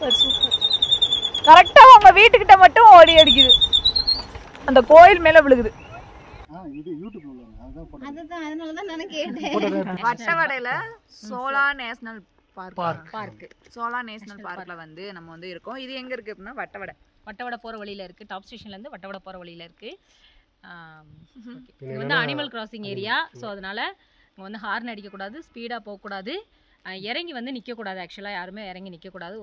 Super super கரெக்டா உங்க வீட்டுக்கிட்ட மட்டும் ஓடி அடிக்குது அந்த கோயில் மேல விழுகுது ஆ இது யூடியூப்ல உள்ளவங்க அதுதான் போட்டேன் அதுதான் அதனால தான் நான் கேட்டேன் வட்டவடையில Shola national park park Shola national பார்க்ல வந்து நம்ம வந்து இருக்கோம் இது எங்க இருக்கு அப்படின்னா வட்டவடை வட்டவடை போகிற வழியில் இருக்குது டாப் ஸ்டேஷன்லேருந்து வட்டவடை போகிற வழியில் இருக்குது இது வந்து அனிமல் கிராசிங் ஏரியா ஸோ அதனால் இங்கே வந்து ஹார்ன் அடிக்கக்கூடாது ஸ்பீடாக போகக்கூடாது அஹ் இறங்கி வந்து நிற்கக்கூடாது ஆக்சுவலாக யாருமே இறங்கி நிற்கக்கூடாது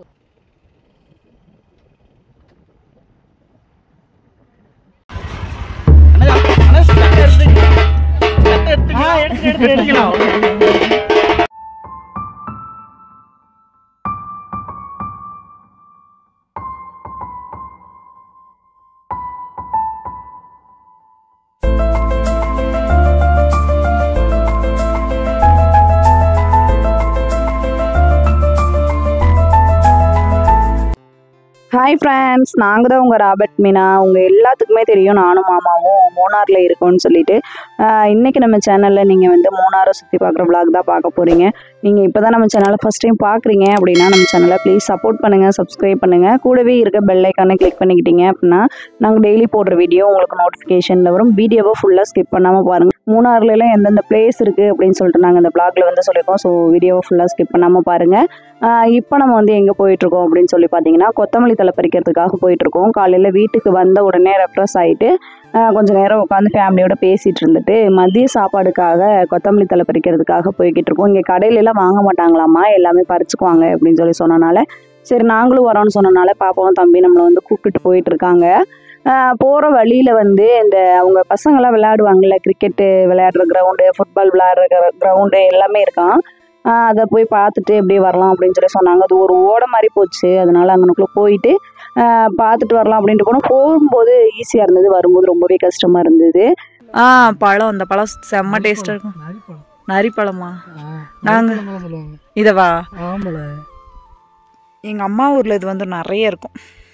ஹாய் ஃப்ரெண்ட்ஸ் நாங்கள் தான் உங்கள் ராபர்ட் மீனா உங்கள் எல்லாத்துக்குமே தெரியும் நானும் மாமாவும் மூணாரில் இருக்கோம்னு சொல்லிட்டு ஆஹ் இன்னைக்கு நம்ம சேனலில் நீங்கள் வந்து மூணாரை சுற்றி பார்க்குற vlog தான் பார்க்க போகிறீங்க நீங்கள் இப்போ தான் நம்ம சேனலை ஃபஸ்ட் டைம் பார்க்குறீங்க அப்படின்னா நம்ம சேனலை ப்ளீஸ் சப்போர்ட் பண்ணுங்கள் சப்ஸ்கிரைப் பண்ணுங்கள் கூடவே இருக்க பெல் ஐக்கானை கிளிக் பண்ணிக்கிட்டீங்க அப்படின்னா நாங்கள் டெய்லி போடுற வீடியோ உங்களுக்கு நோட்டிஃபிகேஷனில் வரும் வீடியோவை ஃபுல்லாக ஸ்கிப் பண்ணாமல் பாருங்கள் மூணாறுலலாம் எந்தெந்த பிளேஸ் இருக்குது அப்படின்னு சொல்லிட்டு நாங்கள் இந்த vlogல வந்து சொல்லியிருக்கோம் ஸோ வீடியோவை ஃபுல்லாக ஸ்கிப் பண்ணாமல் பாருங்கள் இப்போ நம்ம வந்து எங்கே போயிட்டுருக்கோம் அப்படின்னு சொல்லி பார்த்தீங்கன்னா கொத்தமல்லி தலை பறிக்கிறதுக்காக போயிட்டுருக்கோம் காலையில் வீட்டுக்கு வந்த உடனே ரெஃப்ரெஷ் ஆகிட்டு கொஞ்சம் நேரம் உட்காந்து ஃபேமிலியோட பேசிகிட்டு இருந்துட்டு மதிய சாப்பாடுக்காக கொத்தமல்லி தலை பறிக்கிறதுக்காக போய்கிட்டு இருக்கோம் இங்கே கடையிலலாம் வாங்க மாட்டாங்களாமா எல்லாமே பறிச்சுக்குவாங்க அப்படின்னு சொல்லி சொன்னனால சரி நாங்களும் வரோம்னு சொன்னனால பாப்பாவும் தம்பி நம்மளை வந்து கூப்பிட்டுட்டு போயிட்டு இருக்காங்க போகிற வழியில் வந்து இந்த அவங்க பசங்களாம் விளையாடுவாங்கல்ல கிரிக்கெட்டு விளையாடுற கிரவுண்டு ஃபுட்பால் விளையாடுற கிரவுண்டு எல்லாமே இருக்கான் ஆஹ் அதை போய் பார்த்துட்டு எப்படியே வரலாம் அப்படின்னு சொல்லி சொன்னாங்க அது ஒரு ஓடை மாதிரி போச்சு அதனால அங்கனுக்குள்ளே போயிட்டு ஆஹ் பார்த்துட்டு வரலாம் அப்படின்ட்டு போனோம் போகும்போது ஈஸியாக இருந்தது வரும்போது ரொம்பவே கஷ்டமாக இருந்தது ஆ பழம் அந்த பழம் செம்ம டேஸ்டா இருக்கும் நரிப்பழம் நரிப்பழமா ஆ, நாங்க- நரிப்பழம் சொல்லுவாங்க இதவா ஆம்பளை எங்க அம்மா ஊர்ல இது வந்து நிறைய இருக்கும்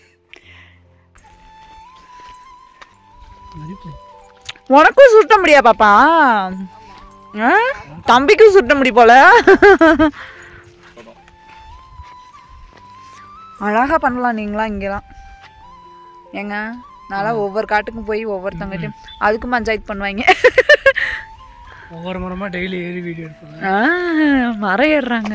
நரிப்பழம் உனக்கும் சுட்ட முடியா பாப்பா ஆ? தம்பிக்கும் சுட்ட முடி போல அழகா பண்ணலாம் நீங்களாம் இங்கெல்லாம் ஏங்க நான்லாம் ஒவ்வொரு காட்டுக்கும் போய் ஒவ்வொருத்தவங்கட்டையும் அதுக்கும் பஞ்சாயத்து பண்ணுவாங்க ஒவ்வொரு மரமா டெய்லி ஏறி வீடியோ எடுப்பாங்க ஆ, மரம் ஏறுறாங்க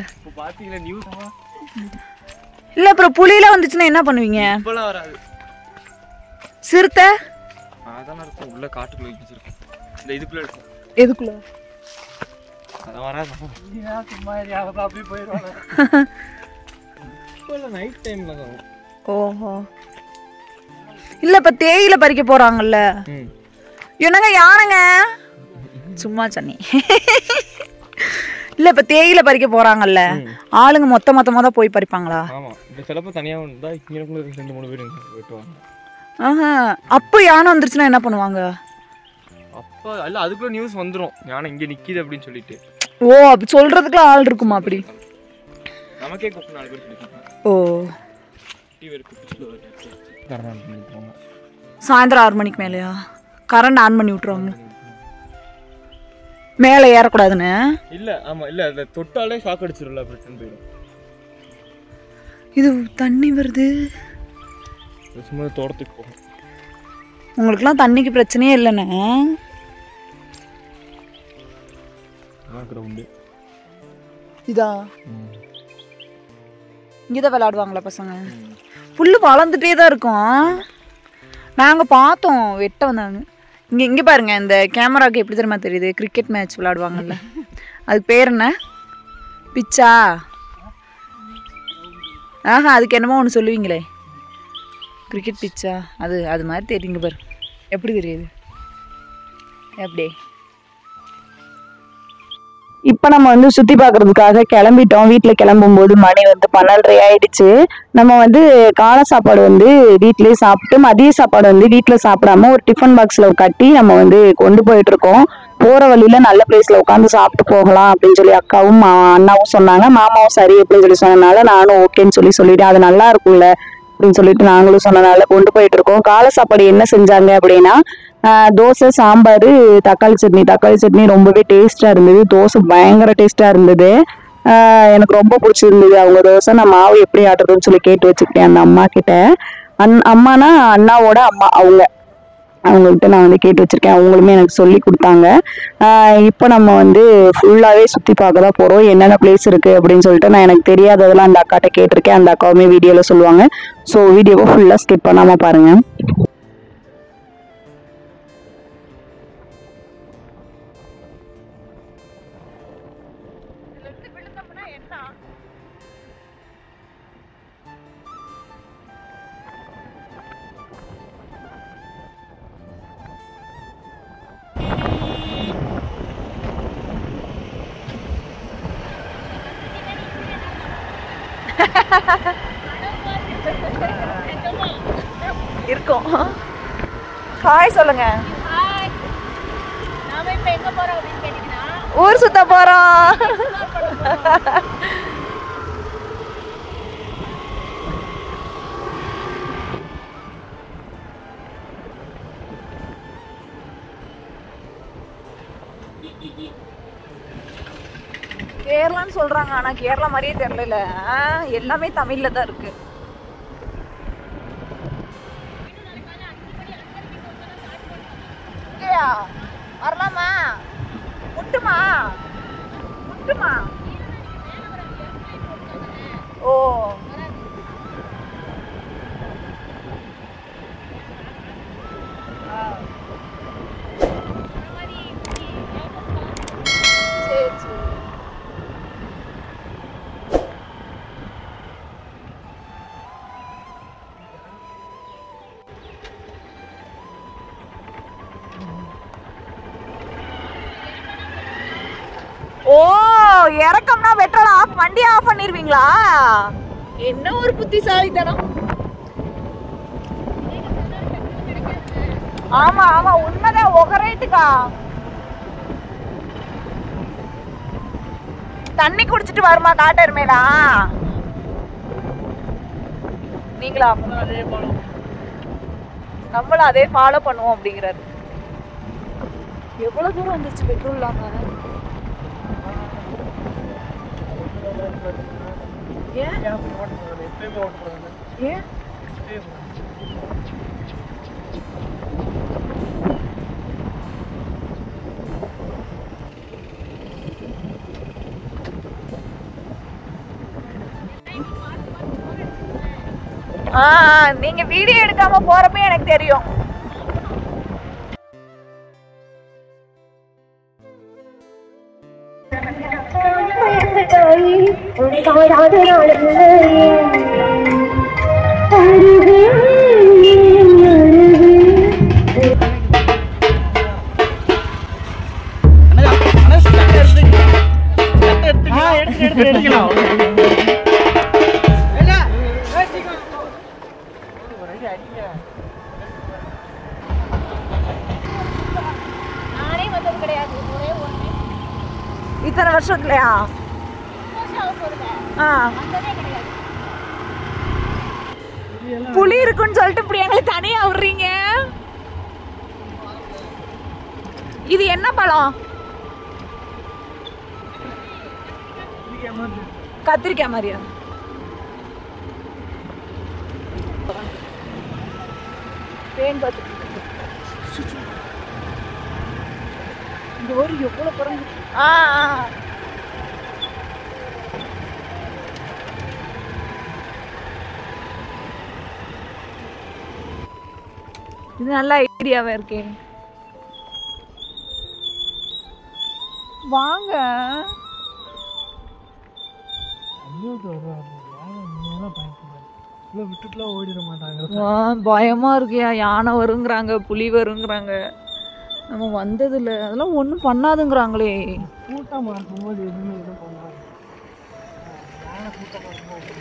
இல்ல அப்புறம் புலியெல்லாம் வந்துச்சுன்னா என்ன பண்ணுவீங்க இப்பெல்லாம் வராது சிறுத்தை அதான் இருக்கும் உள்ள காட்டுக்குள்ள வச்சிருக்கோம் இந்த இதுக்குள்ள இருக்கும் எதுக்குள்ள அதான் வராது சும்மா ஏறி அதை அப்படியே போயிடுவாங்க இப்போ இல்லை நைட் டைம்ல தான் வரும். ஓஹோ இல்ல இப்ப தேயிலை பறிக்க போறாங்கல்ல ம் என்னங்க யாருங்க சும்மா சன்னி இல்ல இப்ப தேயிலை பறிக்க போறாங்கல்ல ஆளுங்க மொத்த மொத்தமா தான் போய் பறிப்பாங்களா ஆமா இந்த சிலப்போ தனியாக வந்தா இங்கே ரெண்டு மூணு பேர் இங்க வெட்டுவாங்க ஆஹா அப்போ யானை வந்துருச்சுன்னா என்ன பண்ணுவாங்க அப்போ இல்ல அதுக்குள்ள நியூஸ் வந்துரும் யானை இங்க நிக்குது அப்படின்னு சொல்லிட்டு ஓ அப்படி சொல்றதுக்கு ஆள் இருக்குமா அப்படி நமக்கே கூப்பிட்டு நாலு பேர் சொல்லிருக்காங்க ஓ டிவி இருக்கு கரண்ட் பண்ணிக்குவாங்க சாயந்தரம் ஆறு மணிக்கு மேலேயா கரண்ட் ஆன் பண்ணி விட்ருவாங்க மேலே ஏறக்கூடாதுன்னு இல்ல ஆமா இல்ல அதை தொட்டாலே ஷாக் அடிச்சிரும்ல பிரச்சனை போயிடும் இது தண்ணி வருது இது சும்மா தோட்டத்துக்கு போகும் உங்களுக்குலாம் தண்ணிக்கு பிரச்சனையே இல்லைண்ணே கிரவுண்டு இதா இங்கே தான் விளையாடுவாங்களா பசங்க புல்லு வளர்ந்துட்டே தான் இருக்கும் நாங்கள் பார்த்தோம் வெட்ட வந்தாங்க இங்கே இங்கே பாருங்க இந்த கேமராக்கு எப்படி தெரியுமா தெரியுது கிரிக்கெட் மேட்ச் விளையாடுவாங்கல்ல அதுக்கு பேர் என்ன பிச்சா ஆஹா அதுக்கு என்னமோ ஒன்று சொல்லுவீங்களே கிரிக்கெட் பிச்சா அது அது மாதிரி தெரியுங்க பாரு எப்படி தெரியுது எப்படி இப்போ நம்ம வந்து சுற்றி பார்க்கறதுக்காக கிளம்பிட்டோம் வீட்டில் கிளம்பும்போது மணி வந்து பன்னெண்டரை ஆயிடுச்சு நம்ம வந்து காலை சாப்பாடு வந்து வீட்டிலேயே சாப்பிட்டு மதிய சாப்பாடு வந்து வீட்டில் சாப்பிடாம ஒரு டிஃபன் பாக்ஸில் கட்டி நம்ம வந்து கொண்டு போயிட்டு இருக்கோம் போகிற வழியில நல்ல பிளேஸில் உட்காந்து சாப்பிட்டு போகலாம் அப்படின்னு சொல்லி அக்காவும் மா- அண்ணாவும் சொன்னாங்க மாமாவும் சரி அப்படின்னு சொல்லி சொன்னனால நானும் ஓகேன்னு சொல்லி சொல்லிட்டேன் அது நல்லா இருக்கும்ல அப்படின்னு சொல்லிட்டு நாங்களும் சொன்னனால கொண்டு போயிட்டு இருக்கோம் காலை சாப்பாடு என்ன செஞ்சாங்க அப்படின்னா ஆஹ் தோசை சாம்பார் தக்காளி சட்னி தக்காளி சட்னி ரொம்பவே டேஸ்ட்டாக இருந்தது தோசை பயங்கர டேஸ்ட்டாக இருந்தது ஆஹ் எனக்கு ரொம்ப பிடிச்சிருந்தது அவங்க தோசை நான் மாவு எப்படி ஆட்டுறதுன்னு சொல்லி கேட்டு வச்சுக்கிட்டேன் அந்த அம்மா கிட்ட அந் அம்மானா அண்ணாவோட அம்மா அவங்க அவங்கள்ட்ட நான் வந்து கேட்டு வச்சிருக்கேன் அவங்களுமே எனக்கு சொல்லி கொடுத்தாங்க ஆஹ் இப்போ நம்ம வந்து ஃபுல்லாகவே சுற்றி பார்க்க தான் போகிறோம் என்னென்ன பிளேஸ் இருக்குது அப்படின்னு சொல்லிட்டு நான் எனக்கு தெரியாததெல்லாம் அந்த அக்காட்ட கேட்டிருக்கேன் அந்த அக்காவுமே வீடியோவில் சொல்லுவாங்க ஸோ வீடியோவை ஃபுல்லாக ஸ்கிப் பண்ணாமல் பாருங்கள் இருக்கும் ஹாய் சொல்லுங்க நாம இப்ப எங்க போறோம் அப்படின்னு கேட்டீங்கன்னா ஊர் சுத்த போறோம் கேரளான்னு சொல்றாங்க ஆனா கேரளா மாதிரியே தெரியல ஆ, எல்லாமே தமிழ்ல தான் இருக்கு இங்கேயா? வரலாமா முட்டுமா முட்டுமா ஓ சரி சரி ஓ இறக்கம்னா பெட்ரோல் ஆஃப் வண்டி ஆஃப் பண்ணிருவீங்களா என்ன ஒரு புத்திசாலித்தனம் ஆமா ஆமா உண்மைதான் ஒகரேட்டுக்கா தண்ணி குடிச்சிட்டு வருமா காட்டெருமேலா நீங்களா நம்மளும் அதே ஃபாலோ பண்ணுவோம் அப்படிங்கிறாரு எவ்வளவு தூரம் வந்துருச்சு பெட்ரோல் இல்லாம ஏன் ஏன் ஆ ஆ, நீங்க வீடியோ எடுக்காம போறப்ப எனக்கு தெரியும் நானே வந்தது கிடையாது ஒரே ஒரு இத்தனை வருஷத்துலயா வருஷம் போதுங்க ஆ வந்ததே கிடையாது புலி இருக்குன்னு சொல்லிட்டு இப்படி எங்களை தனியா விடுறீங்க இது என்ன பழம் கத்திரிக்காய் மாதிரியா தேன் பார்த்து இந்த ஒரு எவ்வளவு குறைஞ்சு ஆ ஆ. இது நல்ல ஐடியாவா இருக்கே வாங்க விட்டுட்டுலாம் ஓடிட மாட்டாங்க ஆ, பயமா இருக்கியா யானை வருங்கிறாங்க புலி வருங்கிறாங்க நம்ம வந்ததில்ல அதெல்லாம் ஒன்றும் பண்ணாதுங்கிறாங்களே கூட்டமாக இருக்கும்போது எதுவுமே எதுவும் பண்ணாது யானை கூட்டமாக இருக்கும்போது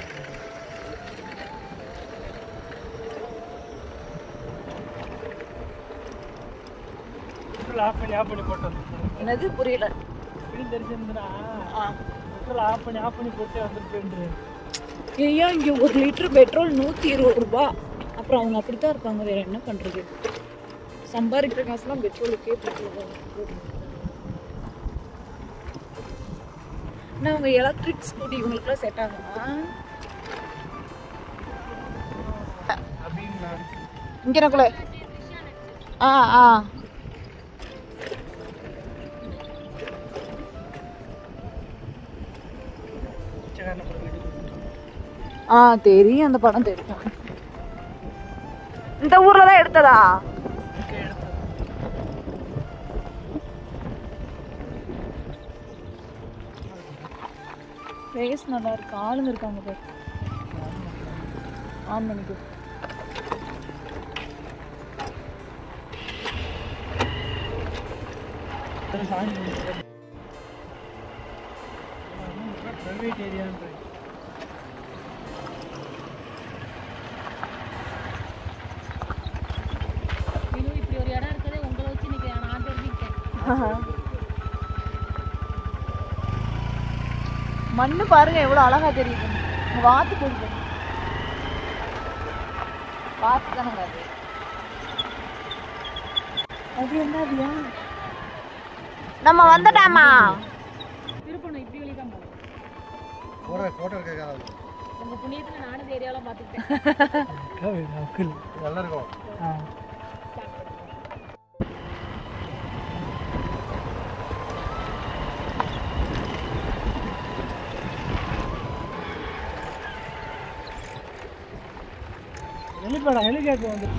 பெட்ரோல் ஆஃப் பண்ணி ஆஃப் பண்ணி போட்டோம் என்னது புரியல வீடு தெரிஞ்சிருந்தா பெட்ரோல் ஆஃப் பண்ணி ஆஃப் பண்ணி போட்டு வந்துருப்பேன் ஐயா இங்க ஒரு லிட்டர் பெட்ரோல் நூத்தி இருபது ரூபாய் அப்புறம் அவங்க அப்படித்தான் இருப்பாங்க வேற என்ன பண்றது சம்பாதிக்கிற காசுலாம் பெட்ரோலுக்கே பெட்ரோல் என்ன உங்க எலக்ட்ரிக் ஸ்கூட்டி இவங்களுக்குலாம் செட் ஆகுமா இங்க எனக்குள்ள ஆ ஆ பிச்சைக்காரனை படம் எடுத்து ஆ தெரியும் அந்த படம் தெரியும் இந்த ஊர்ல தான் எடுத்ததா ஃபேஸ் நல்லா இருக்கு ஆளுங்க இருக்காங்க பாரு ஆன் பண்ணிக்கோ ப்ரைவேட் ஏரியான்ற இன்னும் இப்படி ஒரு இடம் இருக்குது உங்களை வச்சு இன்னைக்கு நான் தெரிஞ்சுக்கிட்டேன் மண்ணு பாருங்க எவ்வளவு அழகா தெரியுது உங்க வாத்து போடுது வாத்து தானங்க அது அது என்னதியா நம்ம வந்துட்டாமா திருப்பணம் இப்படி வழி தான் போகும் ஃபோட்டோ ஃபோட்டோ எடுக்கிறதுக்காக உங்க புண்ணியத்துல நானும் இந்த ஏரியாவில் பார்த்துக்கிட்டேன் அக்கில் நல்லா இருக்கும் ஆ ஹெலிபேடா ஹெலிகாப்டர் வந்து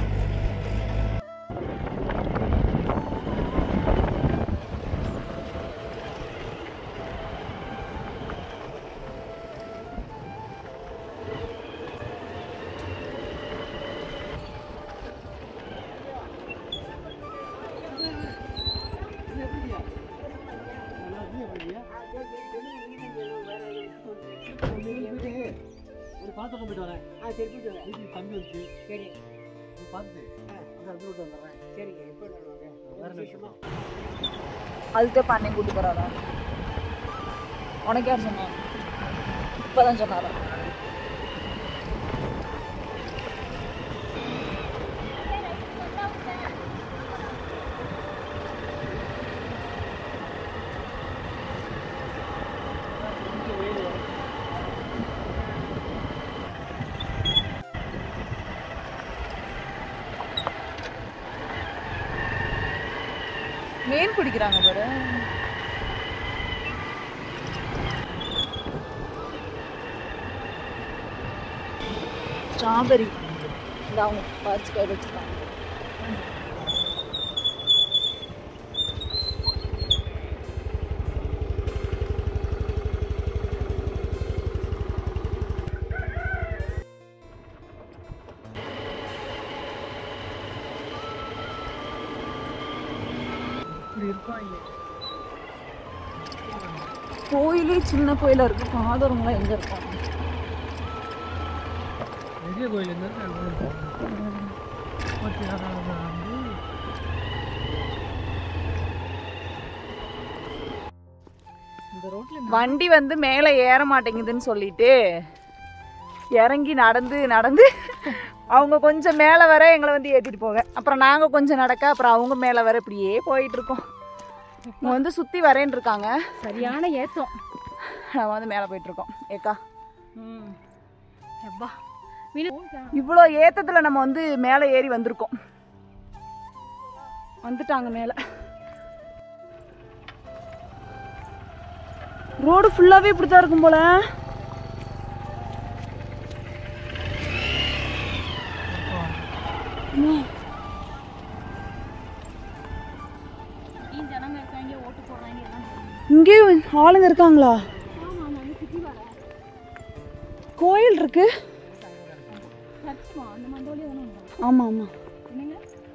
ஒரு பாத்திரம் போயிட்டு வரேன் ஆ சரி போயிட்டு வரேன் வீட்டுக்கு தம்பி வந்துச்சு சரி நீ பார்த்துட்டு அங்கே வந்து விட்டு வந்துடுறேன் சரிங்க எப்போ வேற விஷயமா அதுக்கே பண்ணை கூட்டு போறாரா உனக்கு யார் சொன்னா இப்பதான் சொன்னாரா மீன் பிடிக்கிறாங்க பாரு ஸ்ட்ராபெரி இந்த அவங்க பறிச்சு கையில் வச்சுருக்காங்க இப்படி இருப்பாங்க கோயிலே சின்ன கோயிலா இருக்கு ஃபாதருங்களாம் எங்க இருக்காங்க பெரிய கோயில் இருந்தால் முப்பத்தி ஆறாவது ஆண்டு இந்த ரோட்ல வண்டி வந்து மேலே ஏற மாட்டேங்குதுன்னு சொல்லிட்டு இறங்கி நடந்து நடந்து அவங்க கொஞ்சம் மேலே வர எங்களை வந்து ஏற்றிட்டு போக அப்புறம் நாங்கள் கொஞ்சம் நடக்க அப்புறம் அவங்க மேலே வர இப்படியே போயிட்டு இருக்கோம் இவங்க வந்து சுற்றி வரேன்னு இருக்காங்க சரியான ஏத்தம் நம்ம வந்து மேலே போயிட்டு இருக்கோம் ஏக்கா ம் எப்பா மீன் இவ்வளோ ஏத்தத்தில் நம்ம வந்து மேலே ஏறி வந்திருக்கோம் வந்துட்டாங்க மேலே ரோடு ஃபுல்லாகவே இப்படி தான் இருக்கும் போல ஜனங்க இருக்காங்க ஓட்டு போடுறாங்க எல்லாம் இங்கேயும் ஆளுங்க இருக்காங்களா கோயில் இருக்கு சர்ச்சுமா அந்த மண்டோலியே தானே உண்டா ஆமா ஆமா என்னங்க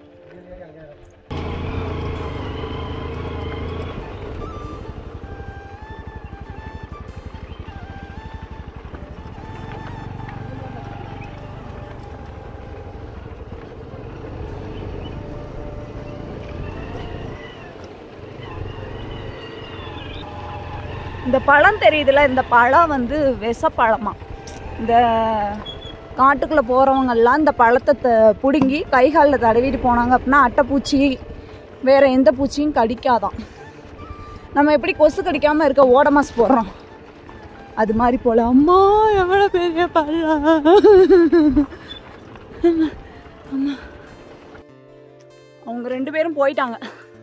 இந்த பழம் தெரியுதுல இந்த பழம் வந்து விஷப்பழமா இந்த காட்டுக்குள்ளே போகிறவங்கெல்லாம் இந்த பழத்தை த- பிடுங்கி கை காலில் தடவிட்டு போனாங்க அப்படின்னா அட்டைப்பூச்சி வேற எந்த பூச்சியும் கடிக்காதாம் நம்ம எப்படி கொசு கடிக்காம இருக்க ஓடமாஸ் போடுறோம் அது மாதிரி போல அம்மா எவ்வளோ பெரிய பள்ளம் அம்மா அவங்க ரெண்டு பேரும் போயிட்டாங்க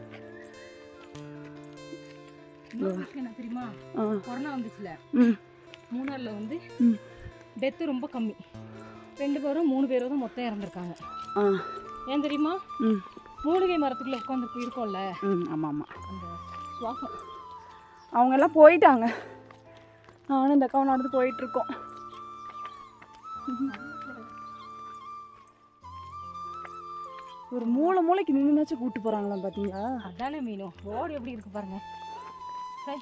என்ன தெரியுமா ஆ. கொரோனா வந்துச்சுல ம் மூணார்ல வந்து ம். டெத்து ரொம்ப கம்மி ரெண்டு பேரும் மூணு பேரும் தான் மொத்தம் இறந்துருக்காங்க ஆ ஏன் தெரியுமா ம் மூலிகை மரத்துக்குள்ள உட்காந்து இருக்கோம்ல ம் ஆமாம் ஆமாம் அந்த சுவாசம் அவங்க எல்லாம் போயிட்டாங்க நானும் இந்த அக்காவும் நடந்து போயிட்டு இருக்கோம் ஒரு மூளை மூளைக்கு நின்றுனாச்சும் கூட்டு போறாங்களா பாத்தீங்களா அதானே மீனும் ரோடு எப்படி இருக்கு பாருங்க சை,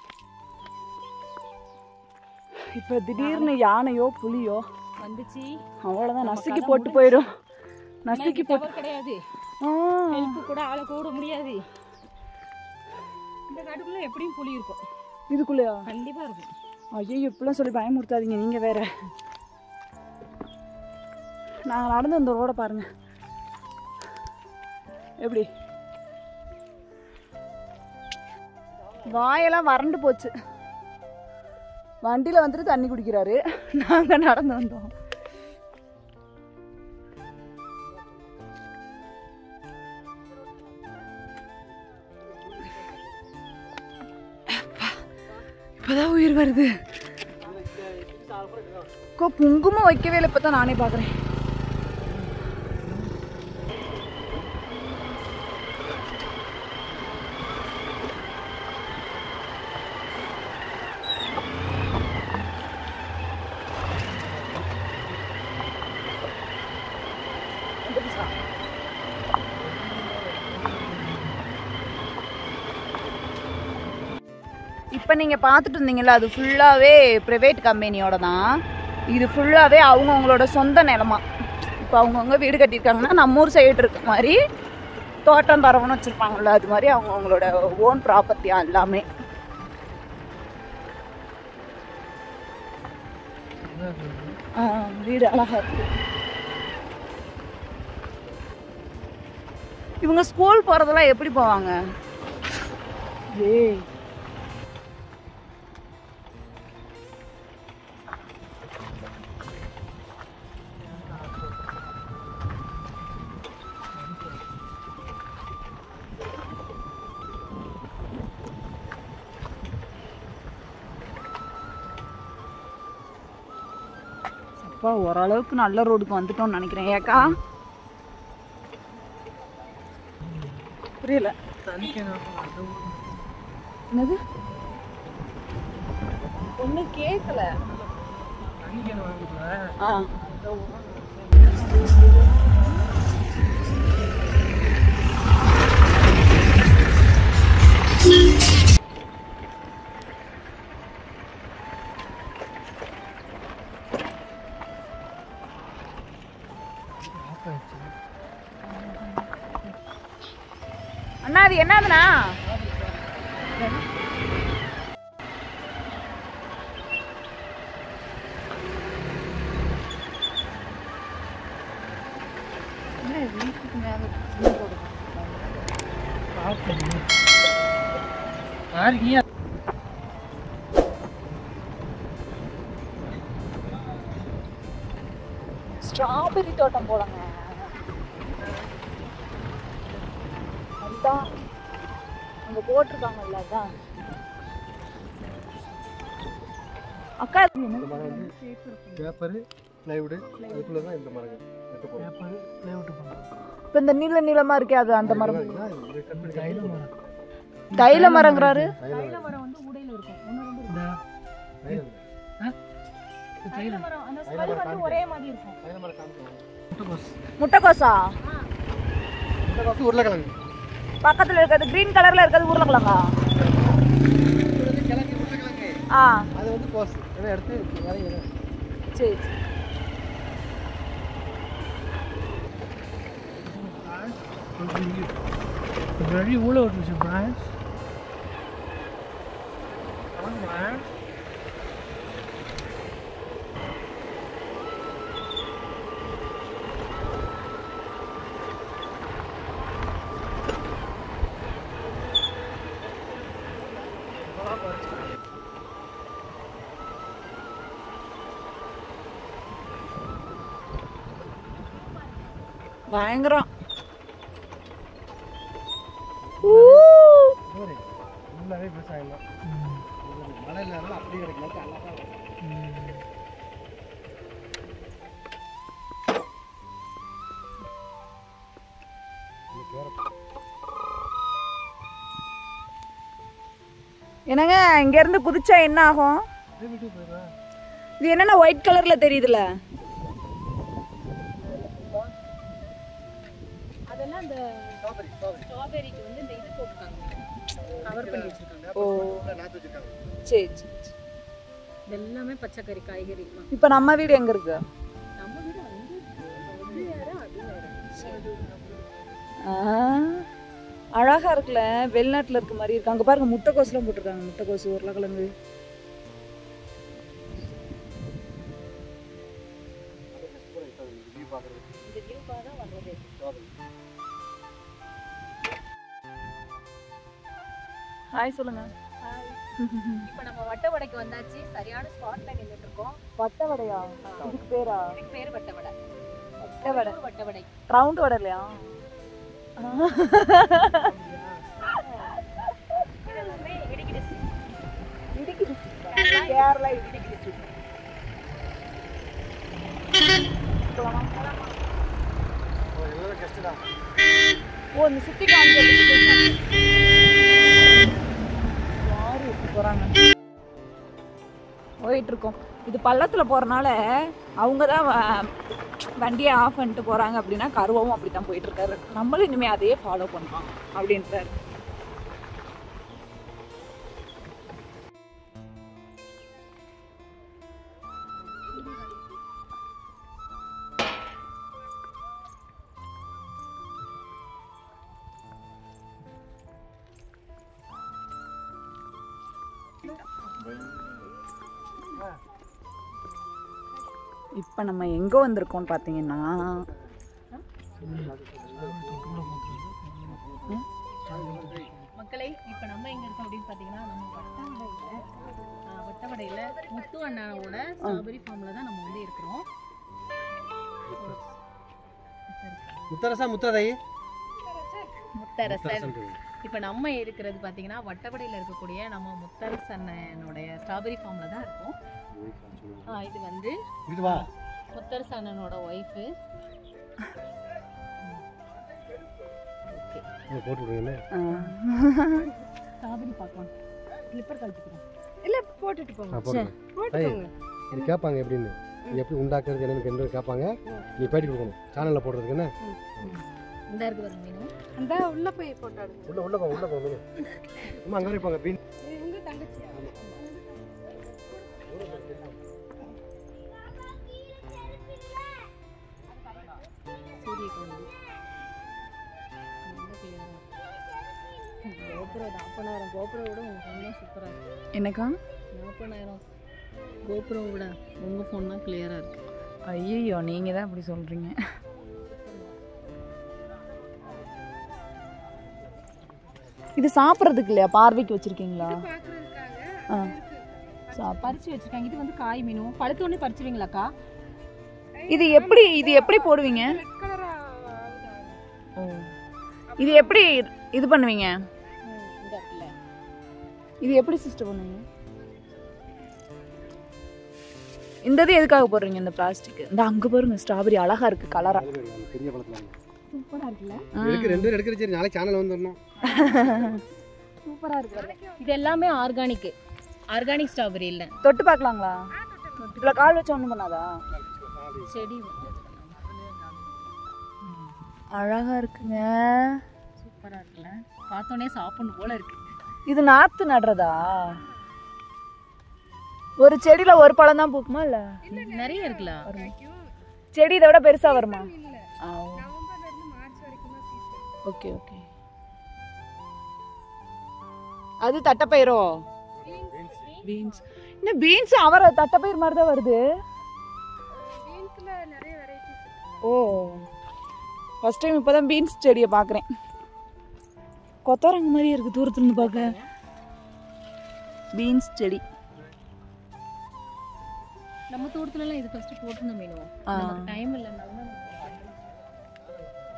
இப்போ திடீர்னு யானையோ புலியோ வந்துச்சு அவ்வளோதான் நம்ம நசுக்கி கதை போட்டு முடிஞ்சு. போயிடும் ஆனா நசுக்கி இங்க போட்டு tower கிடையாது ஆ ஹெல்ப் கூட ஆளை கூட முடியாது இந்த காட்டுக்குள்ள எப்படியும் புலி இருக்கும் இதுக்குள்ளேயா கண்டிப்பா இருக்கும் ஐயோ இப்படிலாம் சொல்லி பயமுறுத்தாதீங்க நீங்கள் வேற நாங்கள் நடந்து அந்த ரோட பாருங்க எப்படி வாயெல்லாம் வறண்டு போச்சு வண்டியில் வந்துட்டு தண்ணி குடிக்கிறாரு நாங்கள் நடந்து வந்தோம் இப்போதான் உயிர் வருது அக்கா, குங்குமம் வைக்கவே இல்லை இப்போ தான் நானே பார்க்குறேன் இப்போ நீங்கள் பார்த்துட்டு இருந்தீங்கல்ல அது ஃபுல்லாகவே ப்ரைவேட் கம்பெனியோட தான் இது ஃபுல்லாகவே அவங்கவுங்களோட சொந்த நிலமா இப்போ அவங்கவுங்க வீடு கட்டியிருக்காங்கன்னா நம்ம ஊர் சைடு இருக்க மாதிரி தோட்டம் தரவன்னு வச்சுருப்பாங்கல்ல அது மாதிரி அவங்கவுங்களோட ஓன் ப்ராப்பர்ட்டியா எல்லாமே ஆ, வீடு அழகா இருக்கு இவங்க ஸ்கூல் போகிறதெல்லாம் எப்படி போவாங்க ஏய் அப்பா ஓரளவுக்கு நல்ல ரோடுக்கு வந்துட்டோம்னு நினைக்கிறேன் ஏக்கா புரியல என்னது ஒன்றும் கேட்கல ஆ அண்ணா அது என்னதுண்ணா என்ன வீட்டுக்கு மேல சின்ன ரோடு ஸ்ட்ராபெரி தோட்டம் போலங்க அதுதான் அங்க போட்டிருக்காங்கல்ல அதான் அக்கா இது என்னது? பேப்பரு பிளைவுடு அதுக்குள்ளே தான் இந்த மரங்கள் நட்டு போகிறோம் இப்ப இந்த நீள நீளமா இருக்கே அது அந்த மரம் இது கட் பண்ணி தைல மரம் தைல மரங்கிறாரு தைல மரம் வந்து உடையில இருக்கும் ஒன்று ரெண்டு இருக்கும் தைல மரம் அந்த ஸ்மெல் வந்து ஒரே மாதிரி இருக்கும் தைல மரம் காமிக்கலாம் முட்டைக்கோசா இந்த காசு உருளைக்கிழங்கு பக்கத்துல இருக்கிறது கிரீன் கலர்ல இருக்கிறது உருளைக்கிழங்கா இது வந்து கிழங்கு உருளைக்கிழங்கு ஆ அது வந்து கோஸ் இதை எடுத்து நிறைய சரி சரி. Very ஊழ விட்டுருச்சு பிரான்ஸ் பயங்கரம் சோறு ஃபுல்லாகவே விவசாயம் தான் மழை இல்லாதனால அப்படியே கிடைக்கும் அழகாக இருக்கும் என்னங்க இங்க இருந்து குதிச்சா என்ன ஆகும் இது என்னன்னா ஒயிட் கலர்ல தெரியுதுல அதெல்லாம் அந்த ஸ்ட்ராபெரிக்கு வந்து இந்த இது போட்டுருக்காங்க கவர் பண்ணி வச்சிருக்காங்க ஓ நாற்று வச்சுருக்காங்க சரி சரி சரி. இது எல்லாமே பச்சைக்கறி காய்கறி இப்ப நம்ம வீடு எங்க இருக்கு நம்ம வீடு அங்கே இருக்கு. இது வேற அது வேற ஆ, அழகா இருக்குல்ல வெளிநாட்டுல இருக்க மாதிரி இருக்கு அங்க பாருங்க முட்டைக்கோசுலாம் போட்டிருக்காங்க முட்டைக்கோசு உருளைக்கிழங்கு வியூ பார்க்குறது இந்த வியூக்காக தான் வர்றது ஹாய் சொல்லுங்க இப்போ நம்ம வட்டவடைக்கு வந்தாச்சு சரியான ஸ்பாட்ல நின்றுட்டு இருக்கோம் வட்டை வடையா இதுக்கு பேரா இதுக்கு பேர் வட்டவடை வட்டை வடை வட்டவடை ரவுண்ட் வடை இல்லையா இது வந்து இடுக்கி district. இடுக்கி கேரளா இடுக்கி ஓ எல்லாமே கஷ்டம் தான் ஓ இந்த சுத்தி காமிக்கிறது யாரு எப்படி போறாங்க போயிட்டு இருக்கோம் இது பள்ளத்துல போறனால அவங்க தான் வண்டியை ஆஃப் பண்ணிட்டு போறாங்க அப்படின்னா கருவாவும் அப்படித்தான் போயிட்டு இருக்காரு நம்மளும் இனிமே அதையே ஃபாலோ பண்ணலாம் அப்படின்றாரு இப்போ நம்ம எங்கே வந்திருக்கோம்னு பார்த்தீங்கன்னா மக்களை இப்போ நம்ம எங்க இருக்கோம் அப்படின்னு பார்த்தீங்கன்னா நம்ம வட்டவடையில் வட்டவடையில் முத்து அண்ணாவோட ஸ்ட்ராபெரி ஃபார்மில் தான் நம்ம வந்து இருக்கிறோம் முத்தரசா முத்தரை முத்தரசன் இப்போ நம்ம இருக்கிறது பார்த்தீங்கன்னா வட்டவடையில் இருக்கக்கூடிய நம்ம முத்தரசனுடைய ஸ்ட்ராபெரி ஃபார்மில் தான் இருக்கோம் ஆ, இது வந்து இது வா முத்தரசனனோட ஒய்ஃபு இதை போட்டு விடுங்க ஸ்ட்ராபெரி பார்க்கலாம் ஸ்லிப்பர் கழிச்சுக்கிறோம் இல்லை போட்டுட்டு போங்க நான் போடுறேன் ஐய், இது கேட்பாங்க எப்படின்னு இது எப்படி உண்டாக்குறது என்னன்னு என்ன கேட்பாங்க நீ பேட்டி கொடுக்கணும் சேனலில் போடுறதுக்கு என்ன இந்த இருக்கு பாருங்க மீனும் அந்த உள்ள போய் போட்டாடு உள்ள உள்ள போங்க உள்ள போங்க அம்மா அங்கே இருப்பாங்க பீன் உங்க தங்கச்சி சூரிய கோயில் கோபுரோ நாற்பதாயிரம் கோபுரம் விட உங்கள் ஃபோன் தான் சூப்பராக இருக்கு என்னக்கா நாற்பதாயிரம் கோபுரம் விட உங்கள் ஃபோன் தான் கிளியராக இருக்கு ஐயோ நீங்கள் தான் அப்படி சொல்கிறீங்க இது சாப்பிட்றதுக்கு இல்லையா பார்வைக்கு வச்சுருக்கீங்களா ஆ சாப் பறிச்சு வச்சிருக்காங்க இது வந்து காய் மீனும் பழுத்த உடனே பறிச்சிருவீங்களாக்கா இது எப்படி இது எப்படி போடுவீங்க ஓ இது எப்படி இது பண்ணுவீங்க இந்த இடத்துல இது எப்படி சிஸ்டர் பண்ணுவீங்க இந்த இது எதுக்காக போடுறீங்க இந்த பிளாஸ்டிக் இந்த அங்க பாருங்க ஸ்ட்ராபெரி அழகா இருக்கு கலரா பெரிய பழத்தில் சூப்பராக இருக்குல்ல எடுக்க ரெண்டு பேரும் எடுக்கிற சரி நாளைக்கு சேனல் வந்துடணும் சூப்பராக இருக்கு இது எல்லாமே ஆர்கானிக் ஆர்கானிக் ஸ்ட்ராபெரி இல்லை தொட்டு பார்க்கலாங்களா இவ்வளோ கால் வச்சு ஒன்றும் பண்ணாதா செடி அழகா இருக்குங்க சூப்பராக இருக்குல்ல பார்த்தோன்னே சாப்பிடணும் போல இருக்கு இது நாத்து நடுறதா ஒரு செடியில ஒரு பழம் தான் பூக்குமா இல்ல நிறைய இருக்குல்ல செடி இதை விட பெருசா வருமா நவம்பர்ல இருந்து மார்ச் வரைக்கும் தான் சீசன் ஓகே ஓகே அது தட்டைப்பயிரோ பீன்ஸ் என்ன பீன்ஸ் அவரை தட்டைப்பயிர் மாதிரி தான் வருது பீன்ஸ்ல நிறைய வெரைட்டிஸ் ஓ ஃபர்ஸ்ட் டைம் இப்போ தான் பீன்ஸ் செடியை பார்க்குறேன் கொத்தரங்கு மாதிரி இருக்குது தூரத்துல இருந்து பார்க்க பீன்ஸ் செடி நம்ம தோட்டத்துலலாம் இது ஃபர்ஸ்ட் போட்டிருந்தோம் மீனும் ஆ. நமக்கு டைம் இல்லைனாலும்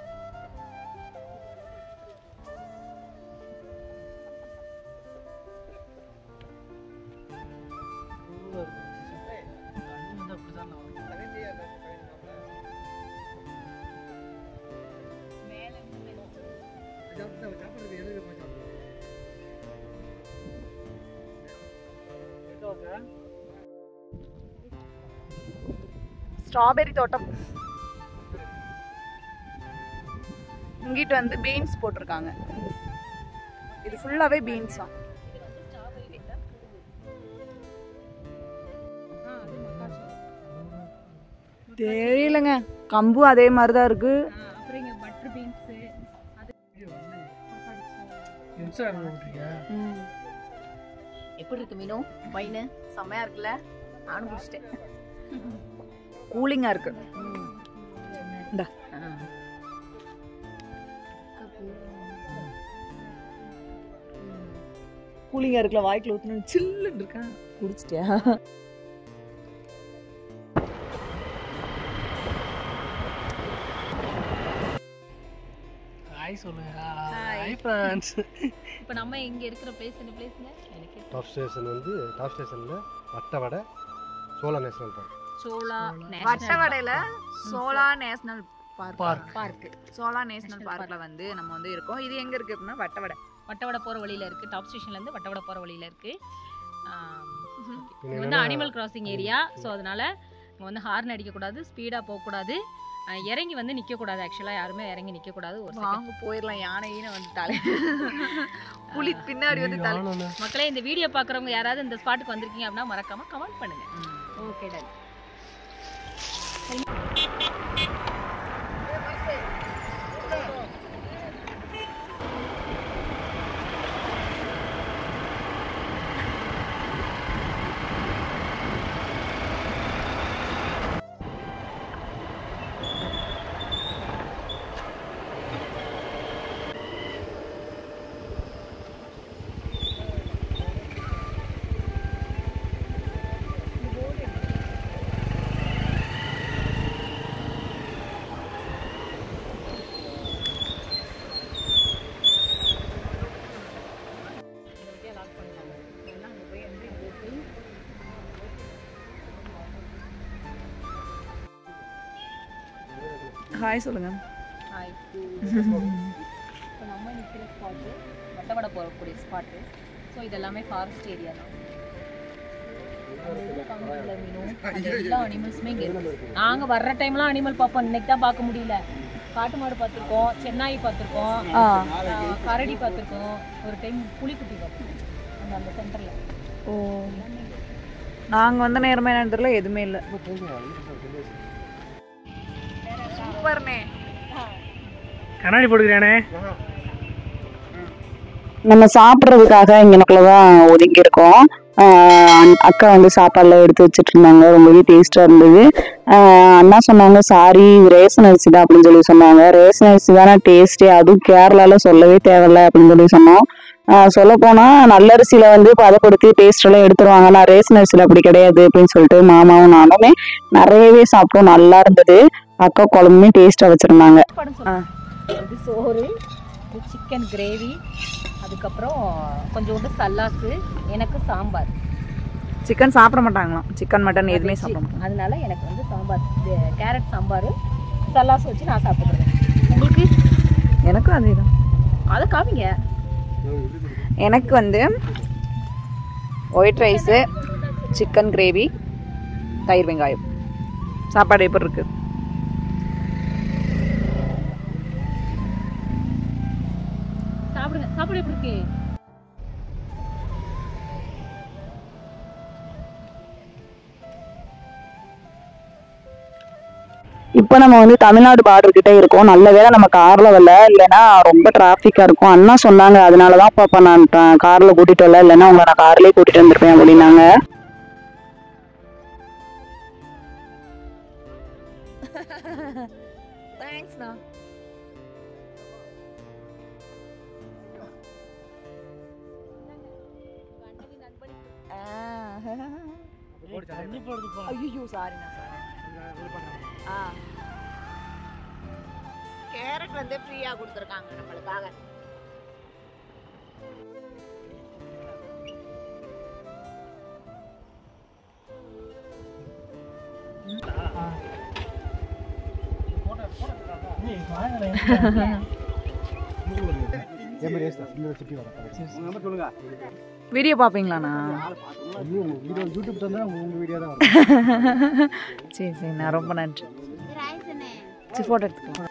சாப்பிட்டு சாப்பிட்றது எதுக்கு போய் சாப்பிடுவோம் ஸ்ட்ராபெரி தோட்டம் இங்கிட்டு வந்து பீன்ஸ் போட்டிருக்காங்க இது ஃபுல்லாவே பீன்ஸா தெரியலங்க கம்பு அதே மாதிரி தான் இருக்கு அப்புறம் இங்கே பட்டர் பீன்ஸு அது இன்ஸ்டாகிராம் போட்டிருக்கியா எப்படி இருக்கு மீனு வைனு செம்மையா இருக்குல்ல நானும் குடிச்சிட்டேன் கூலிங்கா இருக்கு இந்தா. கூலிங்கா இருக்குல்ல வாய்க்குள்ள ஊத்தணும் சில்லுன்னு இருக்கேன் குடிச்சிட்டியா ஹாய் சொல்லுங்க Hi. ஹாய் ஃப்ரெண்ட்ஸ் இப்போ நம்ம இங்கே இருக்கிற பிளேஸ் என்ன பிளேஸுங்க எனக்கு டாப் ஸ்டேஷன் வந்து டாப் ஸ்டேஷனில் வட்டவடை சோழ நேஷனல் பார்க் சோளா வட்டவடையில Shola national park Park. Park Shola national பார்க்ல வந்து நம்ம வந்து இருக்கோம் இது எங்க இருக்கு அப்படின்னா வட்டவடை வட்டவடை போகிற வழியில் இருக்குது டாப் ஸ்டேஷன்லேருந்து வட்டவடை போகிற வழியில் இருக்குது இது இது வந்து அனிமல் கிராசிங் ஏரியா ஸோ அதனால இங்கே வந்து ஹார்ன் அடிக்கக்கூடாது ஸ்பீடாக போகக்கூடாது அஹ் இறங்கி வந்து நிற்கக்கூடாது ஆக்சுவலாக யாருமே இறங்கி நிற்கக்கூடாது ஒரு second. வாங்க போயிடலாம் யானையின்னு வந்துட்டாலே புலி பின்னாடி வந்து தலை மக்களே இந்த வீடியோ பார்க்குறவங்க யாராவது இந்த ஸ்பாட்டுக்கு வந்திருக்கீங்க அப்படின்னா மறக்காம கமெண்ட் பண்ணுங்க ஓகே டன் ஹாய் சொல்லுங்க ஹாய் இப்போ நம்ம நிற்கிற ஸ்பாட்டு வட்டவடை போகக்கூடிய ஸ்பாட்டு ஸோ இது எல்லாமே ஃபாரஸ்ட் ஏரியா தான் காமிக்கல மீனும் அந்த எல்லா அனிமல்ஸுமே இங்கே இருக்கு நாங்கள் வர்ற டைம்லாம் அனிமல் பார்ப்போம் இன்னைக்கு தான் பார்க்க முடியல காட்டு மாடு பார்த்துருக்கோம் சென்னாய் பார்த்துருக்கோம் ஆ ஆஹ் கரடி பார்த்துருக்கோம் ஒரு டைம் புலிக்குட்டி பார்த்தோம் அந்த அந்த சென்டரில் ஓ நாங்க வந்த நேரமே என்னன்னு தெரியல எதுவுமே இல்ல சூப்பர்னே கண்ணாடி போட்டுக்கிறானே நம்ம சாப்பிட்றதுக்காக இங்கனக்குள்ள தான் ஒதுங்கி இருக்கோம் ஆஹ் அக்கா வந்து சாப்பாடுலாம் எடுத்து வச்சுட்டு இருந்தாங்க ரொம்பவே டேஸ்ட்டாக இருந்தது ஆஹ் அண்ணா சொன்னாங்க சாரி ரேஷன் அரிசி தான் அப்படின்னு சொல்லி சொன்னாங்க ரேஷன் அரிசி தானே டேஸ்ட்டே அதுவும் கேரளால சொல்லவே தேவையில்ல அப்படின்னு சொல்லி சொன்னோம் சொல்ல போனா நல்ல அரிசியில வந்து பதப்படுத்தி டேஸ்ட் எல்லாம் எடுத்துருவாங்க நான் ரேஷன் அரிசியில அப்படி கிடையாது அப்படின்னு சொல்லிட்டு மாமாவும் நானுமே நிறையவே சாப்பிட்டோம் நல்லா இருந்தது அக்கா குழம்புமே டேஸ்டா வச்சிருந்தாங்க படம் சொல்லுங்க இது சோறு இது சிக்கன் கிரேவி அதுக்கப்புறம் கொஞ்சோண்டு சல்லாஸு எனக்கு சாம்பார் சிக்கன் சாப்பிட மாட்டாங்களாம் சிக்கன் மட்டன் எதுவுமே சாப்பிட மாட்டாங்க அதனால எனக்கு வந்து சாம்பார் இது கேரட் சாம்பார் சல்லாஸ் வச்சு நான் சாப்பிட்றேன் உங்களுக்கு எனக்கும் அதே தான் அதை காமிங்க எனக்கு வந்து ஒயிட் ரைஸு சிக்கன் கிரேவி தயிர் வெங்காயம் சாப்பாடு எப்படி இருக்கு சாப்பிடுங்க சாப்பாடு எப்படி இருக்கு இப்போ நம்ம வந்து தமிழ்நாடு பார்டர் கிட்ட இருக்கோம் நல்ல வேளை நம்ம கார்ல வரல இல்லைன்னா ரொம்ப டிராஃபிக்கா இருக்கும் அண்ணா சொன்னாங்க அதனால தான் பாப்பா நான் கார்ல கூட்டிட்டு வரல இல்லைன்னா உங்களை நான் கார்லயே கூட்டிட்டு வந்திருப்பேன் அப்படின்னாங்க தேங்க்ஸ்ண்ணா தண்ணி போடுதுப்பா ஐயோ சாரிண்ணா ஆ கேரட் வந்து ஃப்ரீயாக கொடுத்துருக்காங்க நம்மளுக்காக நீ வாங்கல என் பேர் ஏசுதாஸ் இன்னொரு சிட்டி வர உங்க நம்பர் சொல்லுங்க வீடியோ பார்ப்பீங்களாண்ணா ஐயோ உங்க வீடியோ யூடியூப் தந்தா உங்க வீடியோ தான் வரும் சரி சரி நான் ரொம்ப நன்றி சரி ஃபோட்டோ எடுத்துக்கலாம்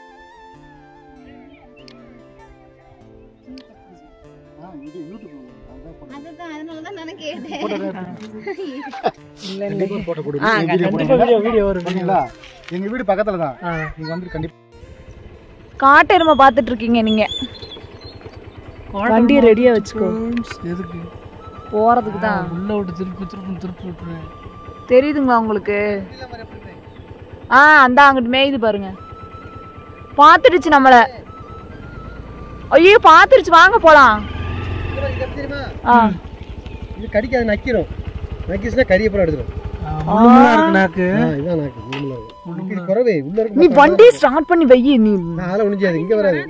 ஆ, இது யூடியூப் அதான் போட்டோ. அதுதான் அதனால தான் நான் கேட்டேன் போட்டோ தான் இல்லை கண்டிப்பா போட்டோ கொடுங்க ஆ, வீடியோ கண்டிப்பா வீடியோ வீடியோ வரும் ஓகேங்களா எங்க வீடு பக்கத்துல தான் நீங்க வந்து கண்டிப்பா காட்டு எருமை பார்த்துட்டு இருக்கீங்க நீங்க வண்டியை ரெடியா வச்சுக்கோ எதுக்கு போறதுக்கு தான் உள்ள விட்டு திருப்பி திருப்பி திருப்பி விட்டுருவேன் தெரியுதுங்களா உங்களுக்கு ஆ அந்த அங்கிட்டு மேயுது பாருங்க பார்த்துடுச்சு நம்மள ஐயோ பார்த்துடுச்சு வாங்க போலாம் தெரியுமா ஆ இது கடிக்காது நக்கிரும் நக்கிச்சுன்னா கறியை பூரா எடுத்துரும் முள்ளுமுள்ளா இருக்கு நாக்கு ஆ, இதான் நாக்கு முழுமுள்ள இருக்கு. இது குறவே உள்ள இருக்கு நீ வண்டியை ஸ்டார்ட் பண்ணி வை நீ நான் அதெல்லாம் ஒழிஞ்சாது இங்க வராது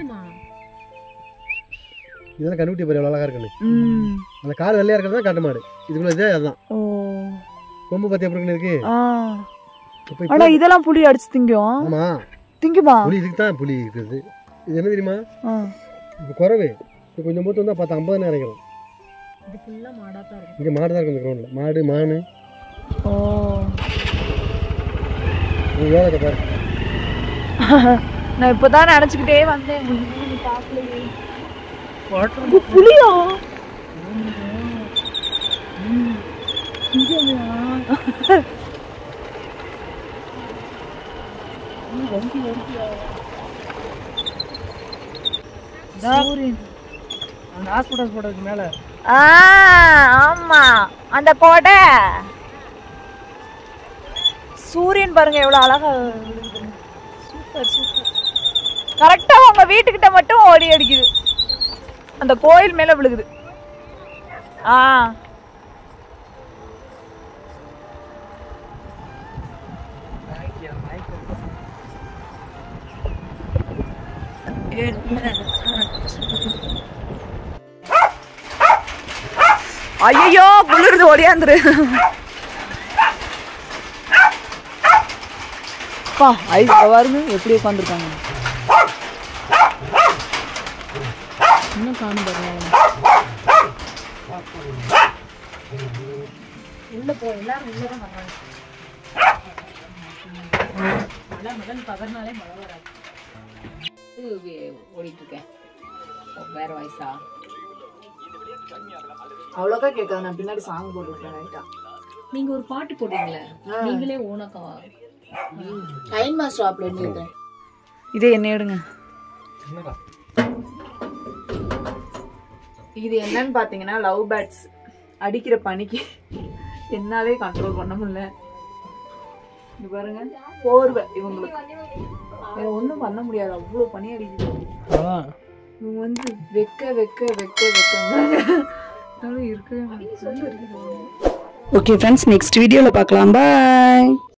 இதெல்லாம் கண்டுபிடி பாரு எவ்வளவு அழகா இருக்குன்னு ம் அந்த கால் வெள்ளையா இருக்கிறது தான் காட்டு மாடு இதுக்குள்ள இதே அதுதான் ஓ கொம்பு பத்தி எப்படி இருக்கு ஆ இப்போ ஆனா இதெல்லாம் புளி அடிச்சு திங்கும் ஆமா திங்குமா புலி இதுக்கு தான் புலி இருக்குது இது என்ன தெரியுமா ஆ இப்போ குறவு இப்போ கொஞ்சம் மூத்து வந்தால் பத்து ஐம்பது நேரம் இறங்கிறோம் இது ஃபுல்லாக மாடாக தான் இருக்கும் இங்கே மாடு தான் இருக்கும் இந்த கிரௌண்டில் மாடு மானு ஓ யோகத்தை பாரு நான் இப்பதான் நினைச்சுக்கிட்டே வந்தேன் உங்களுக்கு நீ பார்க்கலையே. இது புலியா சூரியன் அந்த ஹாஸ்பிட்டல் போட்டதுக்கு மேல ஆ ஆமா அந்த கோடை சூரியன் பாருங்க எவ்வளவு அழகா விழுகுதுன்னு. சூப்பர் சூப்பர் கரெக்டா உங்க வீட்டுக்கிட்ட மட்டும் ஓடி அடிக்குது அந்த கோயில் மேல விழுகுது ஆ ஐயோ குளிருது ஓடியாந்துரு பா ஐ பாருங்க எப்படி உட்காந்துருக்காங்க இன்னும் காணும் பாருங்க அவனை. உள்ள போ எல்லாரும் உள்ளதான் வர்றாங்க மழை மழை பகர்னாலே மழை வராது ஓடிட்டு இருக்கேன் வேற வயசா அவ்வளோக்கா கேட்காது நான் பின்னாடி சாங் போட்டு விட்டேன் ரைட்டா நீங்க ஒரு பாட்டு போடுவீங்களே நீங்களே ஓனக்கா டைம் மாஸ்டர் ஆப்ல இருக்கேன் இது என்ன எடுங்க இது என்னன்னு பாத்தீங்கன்னா லவ் பேர்ட்ஸ் அடிக்கிற பனிக்கு என்னாலே கண்ட்ரோல் பண்ண முடியல இங்க பாருங்க போர்வை இவங்களுக்கு வேற ஒண்ணும் பண்ண முடியாது அவ்வளவு பனி அடிக்குது அதான் இவங்க வந்து வெக்க வெக்க வெக்க வெக்கங்க இருக்கவே முடியல. ஓகே ஃப்ரெண்ட்ஸ் நெக்ஸ்ட் வீடியோவில் பார்க்கலாம் பாய்